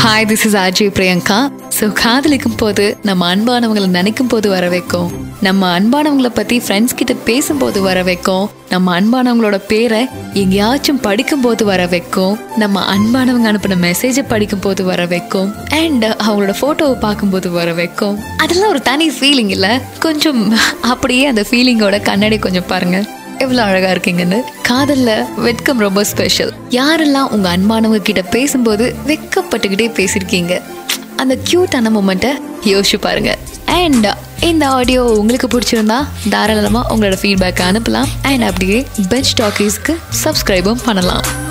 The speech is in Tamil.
hi this is R G Priyanka so காதலிக்கும் போது நம்ம அன்பானவங்களை நினைக்கும் போது வர வைக்கும் நம்ம அன்பானவங்களை பற்றி ஃப்ரெண்ட்ஸ் கிட்ட பேசும்போது வர வைக்கும் நம்ம அன்பானவங்களோட பேரை எங்கேயாச்சும் படிக்கும்போது வர வைக்கும் நம்ம அன்பானவங்க அனுப்பின மெசேஜை படிக்கும் போது வர வைக்கும் அண்ட் அவங்களோட ஃபோட்டோவை பார்க்கும்போது வர வைக்கும் அதெல்லாம் ஒரு தனி ஃபீலிங் இல்லை கொஞ்சம் அப்படியே அந்த ஃபீலிங்கோட கண்ணாடி கொஞ்சம் பாருங்க எவ்வளோ அழகா இருக்கீங்கன்னு காதல்ல வெட்கம் ரொம்ப ஸ்பெஷல் யாரெல்லாம் உங்க அன்பானவங்க கிட்ட பேசும்போது வெட்கப்பட்டுக்கிட்டே பேசியிருக்கீங்க அந்த க்யூட்டான மூமெண்ட்டை யோசிச்சு பாருங்க அண்ட் இந்த ஆடியோ உங்களுக்கு பிடிச்சிருந்தா தாராளமாக உங்களோட ஃபீட்பேக் அனுப்பலாம் அண்ட் அப்படியே பெஞ்ச் டாக்கீஸ்க்கு சப்ஸ்கிரைபும் பண்ணலாம்